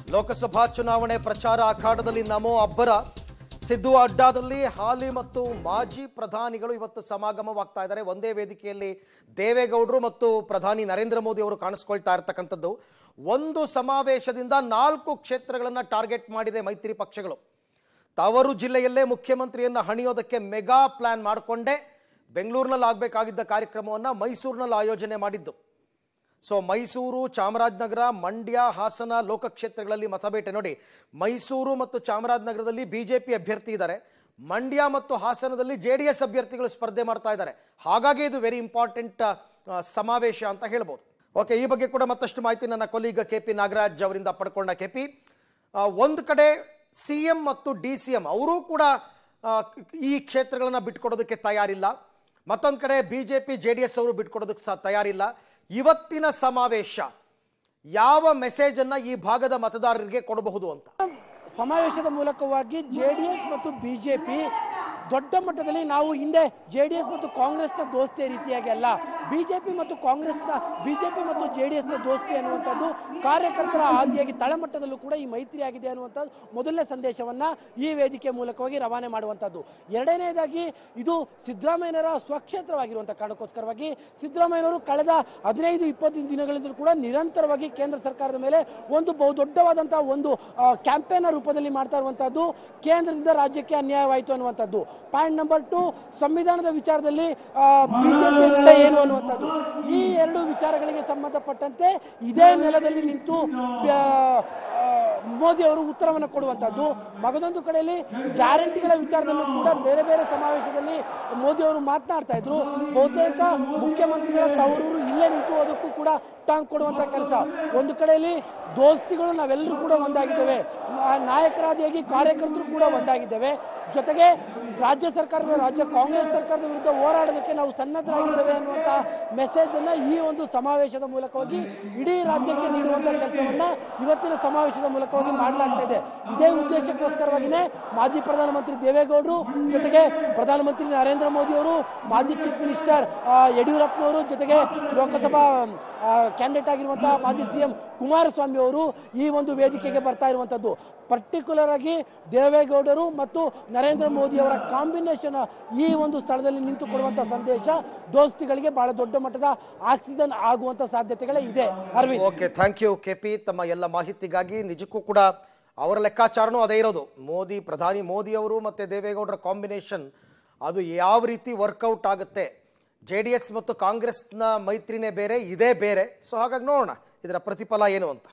ಲೋಕಸಭಾ ಚುನಾವಣೆ ಪ್ರಚಾರ ಅಖಾಡದಲ್ಲಿ ನಮೋ ಅಬ್ಬರ ಸಿದ್ದು ಅಡ್ಡಾದಲ್ಲಿ ಹಾಲಿ ಮತ್ತು ಮಾಜಿ ಪ್ರಧಾನಿಗಳು ಇವತ್ತು ಸಮಾಗಮವಾಗ್ತಾ ಇದ್ದಾರೆ ಒಂದೇ ವೇದಿಕೆಯಲ್ಲಿ ದೇವೇಗೌಡರು ಮತ್ತು ಪ್ರಧಾನಿ ನರೇಂದ್ರ ಮೋದಿ ಅವರು ಕಾಣಿಸ್ಕೊಳ್ತಾ ಇರ್ತಕ್ಕಂಥದ್ದು ಒಂದು ಸಮಾವೇಶದಿಂದ ನಾಲ್ಕು ಕ್ಷೇತ್ರಗಳನ್ನು ಟಾರ್ಗೆಟ್ ಮಾಡಿದೆ ಮೈತ್ರಿ ಪಕ್ಷಗಳು ತವರು ಜಿಲ್ಲೆಯಲ್ಲೇ ಮುಖ್ಯಮಂತ್ರಿಯನ್ನ ಹಣಿಯೋದಕ್ಕೆ ಮೆಗಾ ಪ್ಲಾನ್ ಮಾಡಿಕೊಂಡೇ ಬೆಂಗಳೂರಿನಲ್ಲಿ ಆಗಬೇಕಾಗಿದ್ದ ಕಾರ್ಯಕ್ರಮವನ್ನು ಮೈಸೂರಿನಲ್ಲಿ ಆಯೋಜನೆ ಮಾಡಿದ್ದು ಸೊ ಮೈಸೂರು ಚಾಮರಾಜನಗರ ಮಂಡ್ಯ ಹಾಸನ ಲೋಕಕ್ಷೇತ್ರಗಳಲ್ಲಿ ಮತಬೇಟೆ ನೋಡಿ ಮೈಸೂರು ಮತ್ತು ಚಾಮರಾಜನಗರದಲ್ಲಿ ಬಿಜೆಪಿ ಅಭ್ಯರ್ಥಿ ಇದ್ದಾರೆ ಮಂಡ್ಯ ಮತ್ತು ಹಾಸನದಲ್ಲಿ ಜೆ ಡಿ ಎಸ್ ಅಭ್ಯರ್ಥಿಗಳು ಸ್ಪರ್ಧೆ ಮಾಡ್ತಾ ಇದ್ದಾರೆ ಹಾಗಾಗಿ ಇದು ವೆರಿ ಇಂಪಾರ್ಟೆಂಟ್ ಸಮಾವೇಶ ಅಂತ ಹೇಳ್ಬೋದು ಓಕೆ ಈ ಬಗ್ಗೆ ಕೂಡ ಮತ್ತಷ್ಟು ಮಾಹಿತಿ ನನ್ನ ಕೊಲೀಗ ಕೆ ಪಿ ನಾಗರಾಜ್ ಅವರಿಂದ ಪಡ್ಕೊಂಡ ಕೆ ಪಿ ಒಂದು ಕಡೆ ಸಿ ಎಂ ಮತ್ತು ಡಿ ಸಿ ಎಂ ಅವರೂ ಕೂಡ ಆ, ಈ ಕ್ಷೇತ್ರಗಳನ್ನ ಬಿಟ್ಕೊಡೋದಕ್ಕೆ ತಯಾರಿಲ್ಲ ಮತ್ತೊಂದು ಕಡೆ B J P J D S ಅವರು ಬಿಟ್ಕೊಡೋದಕ್ಕೆ ಸಹ ತಯಾರಿಲ್ಲ ಇವತ್ತಿನ ಸಮಾವೇಶ ಯಾವ ಮೆಸೇಜನ್ನು ಈ ಭಾಗದ ಮತದಾರರಿಗೆ ಕೊಡಬಹುದು ಅಂತ ಸಮಾವೇಶದ ಮೂಲಕವಾಗಿ ಜೆಡಿಎಸ್ ಮತ್ತು ಬಿಜೆಪಿ ದೊಡ್ಡ ಮಟ್ಟದಲ್ಲಿ ನಾವು ಹಿಂದೆ ಜೆಡಿಎಸ್ ಮತ್ತು ಕಾಂಗ್ರೆಸ್ನ ದೋಸ್ತಿ ರೀತಿಯಾಗಿ ಅಲ್ಲ ಬಿಜೆಪಿ ಮತ್ತು ಕಾಂಗ್ರೆಸ್ನ ಬಿಜೆಪಿ ಮತ್ತು ಜೆಡಿಎಸ್ನ ದೋಸ್ತಿ ಅನ್ನುವಂಥದ್ದು ಕಾರ್ಯಕರ್ತರ ಆದಿಯಾಗಿ ತಳಮಟ್ಟದಲ್ಲೂ ಕೂಡ ಈ ಮೈತ್ರಿ ಆಗಿದೆ ಅನ್ನುವಂಥದ್ದು ಮೊದಲನೇ ಸಂದೇಶವನ್ನ ಈ ವೇದಿಕೆ ಮೂಲಕವಾಗಿ ರವಾನೆ ಮಾಡುವಂಥದ್ದು ಎರಡನೇದಾಗಿ ಇದು ಸಿದ್ದರಾಮಯ್ಯನವರ ಸ್ವಕ್ಷೇತ್ರವಾಗಿರುವಂಥ ಕಾರಣಕ್ಕೋಸ್ಕರವಾಗಿ ಸಿದ್ದರಾಮಯ್ಯನವರು ಕಳೆದ ಹದಿನೈದು ಇಪ್ಪತ್ತು ದಿನಗಳಿಂದ ಕೂಡ ನಿರಂತರವಾಗಿ ಕೇಂದ್ರ ಸರ್ಕಾರದ ಮೇಲೆ ಒಂದು ಬಹು ದೊಡ್ಡವಾದಂತಹ ಒಂದು ಕ್ಯಾಂಪೇನ್ ರೂಪದಲ್ಲಿ ಮಾಡ್ತಾ ಇರುವಂತಹದ್ದು ಕೇಂದ್ರದಿಂದ ರಾಜ್ಯಕ್ಕೆ ಅನ್ಯಾಯವಾಯಿತು ಅನ್ನುವಂಥದ್ದು ಪಾಯಿಂಟ್ ನಂಬರ್ ಟು ಸಂವಿಧಾನದ ವಿಚಾರದಲ್ಲಿ ಬಿಜೆಪಿ ನಿರ್ಣಯ ಏನು ಅನ್ನುವಂಥದ್ದು ಈ ಎರಡು ವಿಚಾರಗಳಿಗೆ ಸಂಬಂಧಪಟ್ಟಂತೆ ಇದೇ ನೆಲದಲ್ಲಿ ನಿಂತು ಆ, ಆ, ಮೋದಿ ಅವರು ಉತ್ತರವನ್ನು ಕೊಡುವಂತದ್ದು ಮಗದೊಂದು ಕಡೆಯಲ್ಲಿ ಗ್ಯಾರಂಟಿಗಳ ವಿಚಾರದಲ್ಲೂ ಕೂಡ ಬೇರೆ ಬೇರೆ ಸಮಾವೇಶದಲ್ಲಿ ಮೋದಿ ಅವರು ಮಾತನಾಡ್ತಾ ಇದ್ರು ಬಹುತೇಕ ಮುಖ್ಯಮಂತ್ರಿಗಳ ತವರೂರು ಇಲ್ಲೇ ನಿಂತು ಅದಕ್ಕೂ ಕೂಡ ಟಾಂಗ್ ಕೊಡುವಂತ ಕೆಲಸ ಒಂದು ಕಡೆಯಲ್ಲಿ ದೋಸ್ತಿಗಳು ನಾವೆಲ್ಲರೂ ಕೂಡ ಒಂದಾಗಿದ್ದೇವೆ ಆ ನಾಯಕರಾದಿಯಾಗಿ ಕಾರ್ಯಕರ್ತರು ಕೂಡ ಒಂದಾಗಿದ್ದೇವೆ ಜೊತೆಗೆ ರಾಜ್ಯ ಸರ್ಕಾರದ ರಾಜ್ಯ ಕಾಂಗ್ರೆಸ್ ಸರ್ಕಾರದ ವಿರುದ್ಧ ಹೋರಾಡೋದಕ್ಕೆ ನಾವು ಸನ್ನದ್ಧರಾಗಿದ್ದೇವೆ ಅನ್ನುವಂತ ಮೆಸೇಜ್ ಅನ್ನ ಈ ಒಂದು ಸಮಾವೇಶದ ಮೂಲಕವಾಗಿ ಇಡೀ ರಾಜ್ಯಕ್ಕೆ ನೀಡುವಂತ ಕೆಲಸವನ್ನ ಇವತ್ತಿನ ಸಮಾವೇಶದ ಮೂಲಕವಾಗಿ ಮಾಡಲಾಗ್ತಾ ಇದೆ ಇದೇ ಉದ್ದೇಶಕ್ಕೋಸ್ಕರವಾಗಿನೇ ಮಾಜಿ ಪ್ರಧಾನಮಂತ್ರಿ ದೇವೇಗೌಡರು ಜೊತೆಗೆ ಪ್ರಧಾನಮಂತ್ರಿ ನರೇಂದ್ರ ಮೋದಿ ಅವರು ಮಾಜಿ ಚೀಫ್ ಮಿನಿಸ್ಟರ್ ಆ, ಯಡಿಯೂರಪ್ಪನವರು ಜೊತೆಗೆ ಲೋಕಸಭಾ ಕ್ಯಾಂಡಿಡೇಟ್ ಆಗಿರುವಂತಹ ಮಾಜಿ ಸಿಎಂ ಕುಮಾರಸ್ವಾಮಿ ಅವರು ಈ ಒಂದು ವೇದಿಕೆಗೆ ಬರ್ತಾ ಇರುವಂತದ್ದು ಪರ್ಟಿಕ್ಯುಲರ್ ಆಗಿ ದೇವೇಗೌಡರು ಮತ್ತು ನರೇಂದ್ರ ಮೋದಿ ಅವರ ಕಾಂಬಿನೇಷನ್ ಈ ಒಂದು ಸ್ಥಳದಲ್ಲಿ ನಿಂತುಕೊಳ್ಳುವಂತ ಸಂದೇಶ ದೋಸ್ತಿಗಳಿಗೆ ಬಹಳ ದೊಡ್ಡ ಮಟ್ಟದ ಆಕ್ಸಿಜನ್ ಆಗುವಂತ ಸಾಧ್ಯತೆಗಳೇ ಇದೆ Arvind okay thank you K P ತಮ್ಮ ಎಲ್ಲ ಮಾಹಿತಿಗಾಗಿ ನಿಜಕ್ಕೂ ಕೂಡ ಅವರ ಲೆಕ್ಕಾಚಾರನೂ ಅದೇ ಇರೋದು ಮೋದಿ ಪ್ರಧಾನಿ ಮೋದಿ ಅವರು ಮತ್ತು ದೇವೇಗೌಡರ ಕಾಂಬಿನೇಷನ್ ಅದು ಯಾವ ರೀತಿ ವರ್ಕೌಟ್ ಆಗುತ್ತೆ ಜೆ ಡಿ ಎಸ್ ಮತ್ತು ಕಾಂಗ್ರೆಸ್ನ ಮೈತ್ರಿನೇ ಬೇರೆ ಇದೇ ಬೇರೆ ಸೊ ಹಾಗಾಗಿ ನೋಡೋಣ ಇದರ ಪ್ರತಿಫಲ ಏನು ಅಂತ